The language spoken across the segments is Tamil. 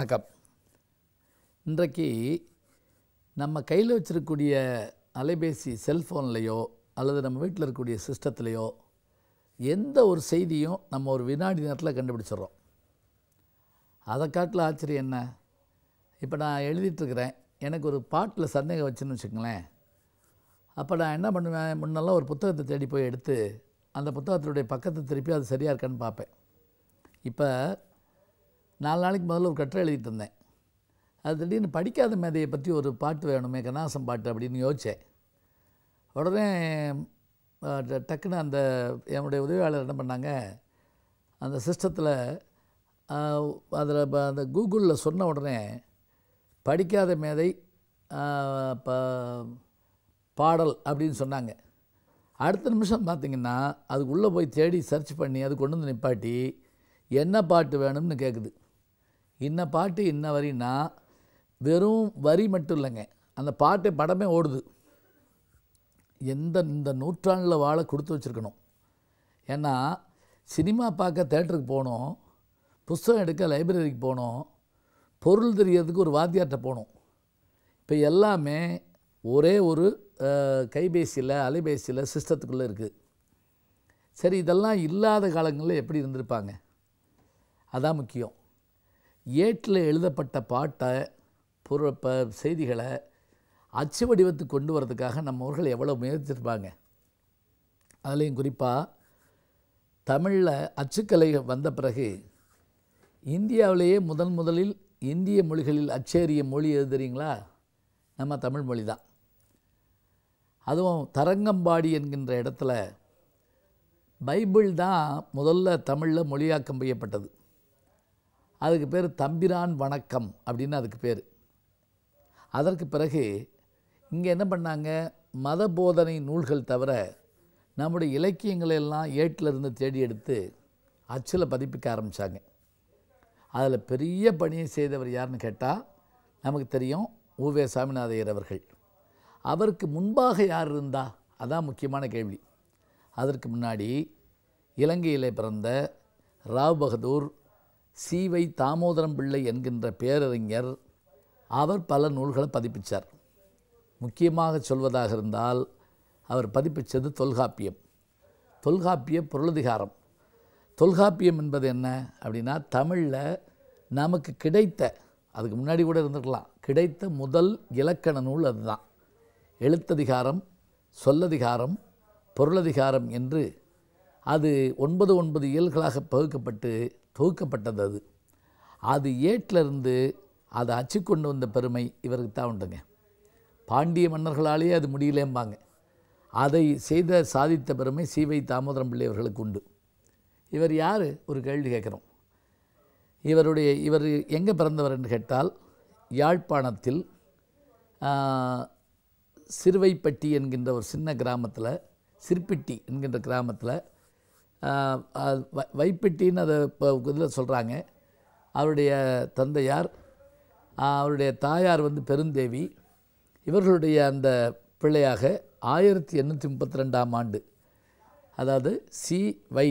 வணக்கம் இன்றைக்கு நம்ம கையில் வச்சிருக்கக்கூடிய அலைபேசி செல்ஃபோன்லேயோ அல்லது நம்ம வீட்டில் இருக்கக்கூடிய சிஸ்டத்துலேயோ எந்த ஒரு செய்தியும் நம்ம ஒரு வினாடி நேரத்தில் கண்டுபிடிச்சிடுறோம் அதை காட்டில் ஆச்சரியம் என்ன இப்போ நான் எழுதிட்டுருக்கிறேன் எனக்கு ஒரு பாட்டில் சந்தேகம் வச்சுன்னு வச்சுக்கங்களேன் அப்போ நான் என்ன பண்ணுவேன் முன்னெல்லாம் ஒரு புத்தகத்தை தேடி போய் எடுத்து அந்த புத்தகத்தினுடைய பக்கத்தை திருப்பி அது சரியாக இருக்கான்னு பார்ப்பேன் இப்போ நாலு நாளைக்கு முதல்ல ஒரு கட்டுரை எழுதிட்டு இருந்தேன் அது திடீர்னு படிக்காத மேதையை பற்றி ஒரு பாட்டு வேணுமே கண்ணாசம் பாட்டு அப்படின்னு யோசித்தேன் உடனே அஹ், ட- டக்குன்னு அந்த என்னுடைய உதவியாளர் என்ன பண்ணாங்க அந்த சிஸ்டத்தில் அதில் அந்த கூகுளில் சொன்ன உடனே படிக்காத மேதை அஹ், ப- பாடல் அப்படின்னு சொன்னாங்க அடுத்த நிமிஷம் பார்த்தீங்கன்னா அதுக்குள்ளே போய் தேடி சர்ச் பண்ணி அது கொண்டு வந்து நிப்பாட்டி என்ன பாட்டு வேணும்னு கேட்குது இன்ன பாட்டு இன்ன வரின்னா வெறும் வரி மட்டும் இல்லைங்க அந்த பாட்டு படமே ஓடுது எந்த இந்த நூற்றாண்டில் வாழ கொடுத்து வச்சுருக்கணும் ஏன்னா சினிமா பார்க்க தேட்டருக்கு போகணும் புஸ்தகம் எடுக்க லைப்ரரிக்கு போகணும் பொருள் தெரியறதுக்கு ஒரு வாத்தியார்கிட்ட போகணும் இப்போ எல்லாமே ஒரே ஒரு கைபேசியில் அலைபேசியில் சிஸ்டத்துக்குள்ளே இருக்குது சரி இதெல்லாம் இல்லாத காலங்களில் எப்படி இருந்திருப்பாங்க அதான் முக்கியம் ஏட்டில் எழுதப்பட்ட பாட்டை புற ப செய்திகளை அச்சு வடிவத்துக்கு கொண்டு வரதுக்காக நம்மவர்கள் எவ்வளோ முயற்சிருப்பாங்க அதுலேயும் குறிப்பாக தமிழில் அச்சுக்கலை வந்த பிறகு இந்தியாவிலேயே முதன் முதலில் இந்திய மொழிகளில் அச்சேறிய மொழி எது தெரியுங்களா நம்ம தமிழ் மொழி தான் அதுவும் தரங்கம்பாடி என்கின்ற இடத்துல பைபிள் தான் முதல்ல தமிழில் மொழியாக்கம் செய்யப்பட்டது அதுக்கு பேர் தம்பிரான் வணக்கம் அப்படின்னு அதுக்கு பேர் அதற்கு பிறகு இங்கே என்ன பண்ணாங்க மத போதனை நூல்கள் தவிர நம்முடைய இலக்கியங்களை எல்லாம் ஏட்டில் இருந்து தேடி எடுத்து அச்சில் பதிப்பிக்க ஆரம்பித்தாங்க அதில் பெரிய பணியை செய்தவர் யாருன்னு கேட்டால் நமக்கு தெரியும் ஊவே சாமிநாதையர் அவர்கள் அவருக்கு முன்பாக யார் இருந்தா அதான் முக்கியமான கேள்வி அதற்கு முன்னாடி இலங்கையிலே பிறந்த ராவ் பகதூர் சீவை தாமோதரம் பிள்ளை என்கின்ற பேரறிஞர் அவர் பல நூல்களை பதிப்பிச்சார் முக்கியமாக சொல்வதாக இருந்தால் அவர் பதிப்பிச்சது தொல்காப்பியம் தொல்காப்பிய பொருளதிகாரம் தொல்காப்பியம் என்பது என்ன அப்படின்னா தமிழில் நமக்கு கிடைத்த அதுக்கு முன்னாடி கூட இருந்திருக்கலாம் கிடைத்த முதல் இலக்கண நூல் அதுதான் எழுத்ததிகாரம் சொல்லதிகாரம் பொருளதிகாரம் என்று அது ஒன்பது ஒன்பது இயல்களாக பகுக்கப்பட்டு தொகுக்கப்பட்டது அது அது ஏட்டிலிருந்து அதை அச்சு கொண்டு வந்த பெருமை இவருக்கு தான் உண்டுங்க பாண்டிய மன்னர்களாலேயே அது முடியலேம்பாங்க அதை செய்த சாதித்த பெருமை சீவை தாமோதரம் பிள்ளை அவர்களுக்கு உண்டு இவர் யார் ஒரு கேள்வி கேட்குறோம் இவருடைய இவர் எங்கே பிறந்தவர் என்று கேட்டால் யாழ்ப்பாணத்தில் ஆ, சிறுவைப்பட்டி என்கின்ற ஒரு சின்ன கிராமத்தில் சிற்பிட்டி என்கின்ற கிராமத்தில் வைப்பெட்டின்னு அதை இப்போ இதில் சொல்கிறாங்க அவருடைய தந்தையார் ஆ, அவருடைய தாயார் வந்து பெருந்தேவி இவர்களுடைய அந்த பிள்ளையாக ஆயிரத்தி எண்ணூற்றி முப்பத்தி ரெண்டாம் ஆண்டு அதாவது சி வை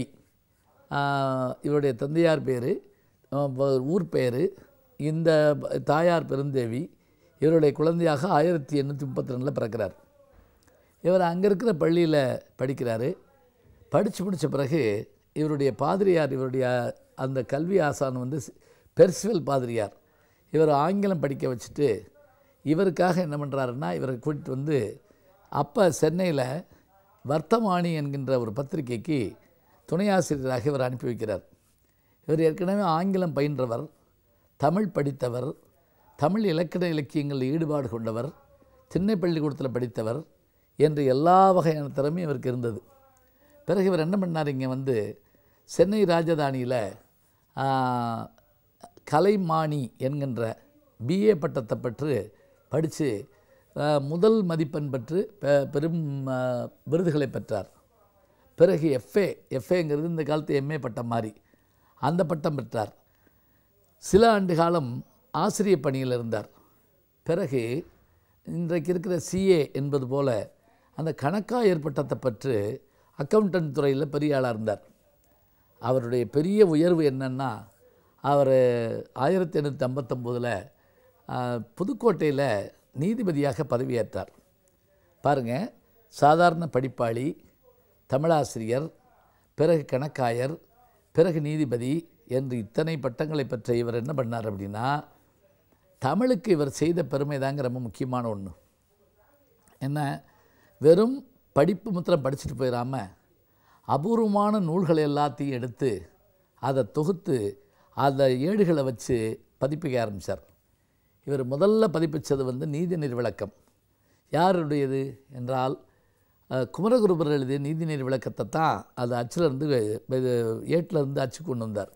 இவருடைய தந்தையார் பேர் ஊர் பேர் இந்த ப- தாயார் பெருந்தேவி இவருடைய குழந்தையாக ஆயிரத்தி எண்ணூற்றி முப்பத்தி ரெண்டில் பிறக்கிறார் இவர் அங்கே இருக்கிற பள்ளியில் படிக்கிறாரு படித்து முடித்த பிறகு இவருடைய பாதிரியார் இவருடைய அந்த கல்வி ஆசான் வந்து சி- பெர்சிவல் பாதிரியார் இவர் ஆங்கிலம் படிக்க வச்சுட்டு இவருக்காக என்ன பண்ணுறாருன்னா இவரை கூட்டிட்டு வந்து அப்போ சென்னையில் வர்த்தமானி என்கின்ற ஒரு பத்திரிகைக்கு துணை ஆசிரியராக இவர் அனுப்பி வைக்கிறார் இவர் ஏற்கனவே ஆங்கிலம் பயின்றவர் தமிழ் படித்தவர் தமிழ் இலக்கண இலக்கியங்களில் ஈடுபாடு கொண்டவர் திண்ணை பள்ளிக்கூடத்தில் படித்தவர் என்று எல்லா வகையான திறமையும் இவருக்கு இருந்தது பிறகு இவர் என்ன பண்ணார் இங்கே வந்து சென்னை ராஜதானியில் கலைமானி என்கின்ற பிஏ பட்டத்தை பெற்று படித்து முதல் மதிப்பெண் பெற்று பெ- பெரும் ஆ, விருதுகளை பெற்றார் பிறகு எஃப்ஏ எஃப்ஏங்கிறது இந்த காலத்து எம்ஏ பட்டம் மாதிரி அந்த பட்டம் பெற்றார் சில ஆண்டு காலம் ஆசிரிய பணியில் இருந்தார் பிறகு இன்றைக்கு இருக்கிற சிஏ என்பது போல அந்த கணக்காயர் பட்டத்தை பெற்று அக்கௌண்டன்ட் துறையில் பெரிய ஆளாக இருந்தார் அவருடைய பெரிய உயர்வு என்னன்னா அவர் ஆயிரத்தி எண்ணூற்றி ஐம்பத்தொம்போதில் புதுக்கோட்டையில் நீதிபதியாக பதவியேற்றார் பாருங்கள் சாதாரண படிப்பாளி தமிழாசிரியர் பிறகு கணக்காயர் பிறகு நீதிபதி என்று இத்தனை பட்டங்களை பெற்ற இவர் என்ன பண்ணார் அப்படின்னா தமிழுக்கு இவர் செய்த பெருமை தாங்க ரொம்ப முக்கியமான ஒன்று என்ன வெறும் படிப்பு மாத்திரம் படிச்சுட்டு போயிடாம அபூர்வமான நூல்களை எல்லாத்தையும் எடுத்து அதை தொகுத்து அந்த ஏடுகளை வச்சு பதிப்பிக்க ஆரம்பித்தார் இவர் முதல்ல பதிப்பிச்சது வந்து நீதிநீர் விளக்கம் யாருடையது என்றால் அஹ், குமரகுருபர் எழுதிய நீதிநீர் விளக்கத்தை தான் அது அச்சிலிருந்து இது ஏட்டிலிருந்து அச்சு கொண்டு வந்தார்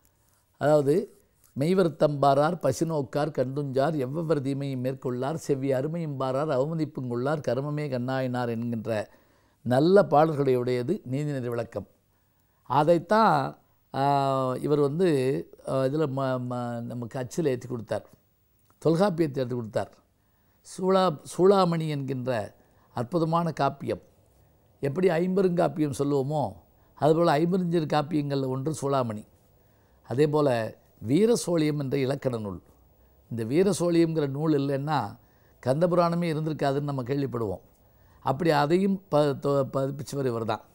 அதாவது மெய்வருத்தம்பாரார் பசிநோக்கார் கண்டுஞ்சார் எவ்வவர் தீமையும் மேற்கொள்ளார் செவ்வி அருமையும் பாரார் அவமதிப்புங்கொள்ளார் கர்மமே கண்ணாயினார் என்கின்ற நல்ல பாடல்களையுடையது நீதிநெறி விளக்கம் அதைத்தான் ஆஹ், இவர் வந்து இதில் ம ம- நமக்கு அச்சில் ஏற்றி கொடுத்தார் தொல்காப்பியத்தை எடுத்து கொடுத்தார் சூளா சூளாமணி என்கின்ற அற்புதமான காப்பியம் எப்படி ஐம்பெருங்காப்பியம் சொல்லுவோமோ அதுபோல் ஐம்பெருஞ்சிறு காப்பியங்களில் ஒன்று சூளாமணி அதே போல் வீரசோழியம் என்ற இலக்கண நூல் இந்த வீரசோழியம்ங்கிற நூல் இல்லைன்னா கந்தபுராணமே இருந்திருக்காதுன்னு நம்ம கேள்விப்படுவோம் அப்படி அதையும் ப தொ- பதிப்பிச்சவர் இவர் தான்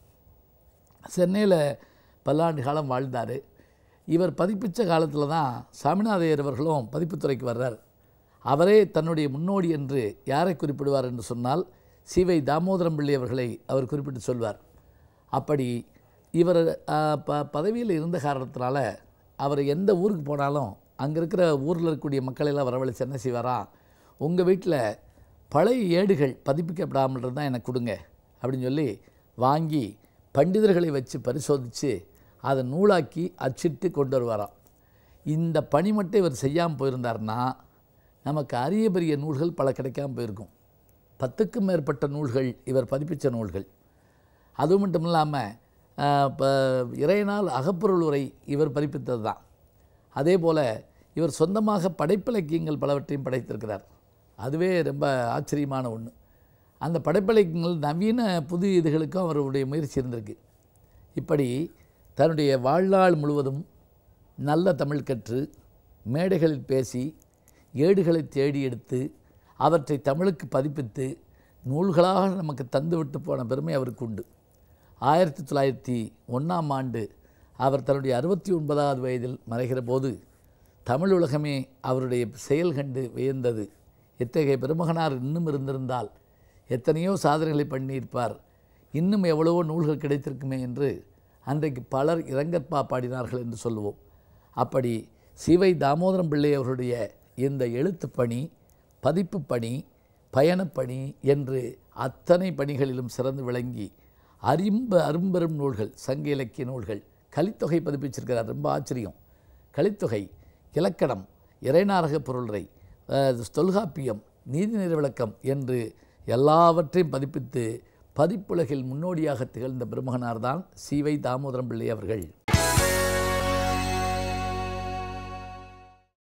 சென்னையில் பல்லாண்டு காலம் வாழ்ந்தார் இவர் பதிப்பிச்ச காலத்தில் தான் சாமிநாதையர் அவர்களும் பதிப்புத்துறைக்கு வர்றார் அவரே தன்னுடைய முன்னோடி என்று யாரை குறிப்பிடுவார் என்று சொன்னால் சிவை தாமோதரம் பிள்ளை அவர்களை அவர் குறிப்பிட்டு சொல்வார் அப்படி இவர் ஆ, ப பதவியில் இருந்த காரணத்தினால அவர் எந்த ஊருக்கு போனாலும் அங்கே இருக்கிற ஊரில் இருக்கக்கூடிய மக்களெல்லாம் வரவழைச்சு என்ன செய்வாரா உங்கள் வீட்டில் பழைய ஏடுகள் பதிப்பிக்கப்படாமல் இருந்தால் எனக்கு கொடுங்க அப்படின்னு சொல்லி வாங்கி பண்டிதர்களை வச்சு பரிசோதித்து அதை நூலாக்கி அச்சிட்டு கொண்டு வருவாராம் இந்த பணி மட்டும் இவர் செய்யாமல் போயிருந்தாருன்னா நமக்கு அரிய பெரிய நூல்கள் பல கிடைக்காம போயிருக்கும் பத்துக்கும் மேற்பட்ட நூல்கள் இவர் பதிப்பிச்ச நூல்கள் அது மட்டும் இல்லாமல் இப்போ இறையனால் அகப்பொருள் உரை இவர் பதிப்பித்தது தான் அதே போல் இவர் சொந்தமாக படைப்பிலக்கியங்கள் பலவற்றையும் படைத்திருக்கிறார் அதுவே ரொம்ப ஆச்சரியமான ஒன்று அந்த படைப்பிலக்கியங்கள் நவீன புது இதுகளுக்கும் அவருடைய முயற்சி இருந்திருக்கு இப்படி தன்னுடைய வாழ்நாள் முழுவதும் நல்ல தமிழ் கற்று மேடைகளில் பேசி ஏடுகளை தேடி எடுத்து அவற்றை தமிழுக்கு பதிப்பித்து நூல்களாக நமக்கு தந்துவிட்டு போன பெருமை அவருக்கு உண்டு ஆயிரத்தி தொள்ளாயிரத்தி ஒன்றாம் ஆண்டு அவர் தன்னுடைய அறுபத்தி ஒன்பதாவது வயதில் மறைகிற போது தமிழ் உலகமே அவருடைய செயல் கண்டு வியந்தது இத்தகைய பெருமகனார் இன்னும் இருந்திருந்தால் எத்தனையோ சாதனைகளை பண்ணியிருப்பார் இன்னும் எவ்வளவோ நூல்கள் கிடைத்திருக்குமே என்று அன்றைக்கு பலர் இரங்கற்பா பாடினார்கள் என்று சொல்லுவோம் அப்படி சிவை தாமோதரம் பிள்ளை அவர்களுடைய இந்த எழுத்துப் பணி பதிப்புப் பணி பயணப்பணி என்று அத்தனை பணிகளிலும் சிறந்து விளங்கி அரிம்ப அரும்பெரும் நூல்கள் சங்க இலக்கிய நூல்கள் கலித்தொகை பதிப்பிச்சிருக்கிறார் ரொம்ப ஆச்சரியம் கலித்தொகை இலக்கணம் இறைநாரக பொருளரை அஹ், தொல்காப்பியம் நீதிநீர் விளக்கம் என்று எல்லாவற்றையும் பதிப்பித்து பதிப்புலகில் முன்னோடியாக திகழ்ந்த பெருமகனார்தான் சீவை தாமோதரம் பிள்ளை அவர்கள்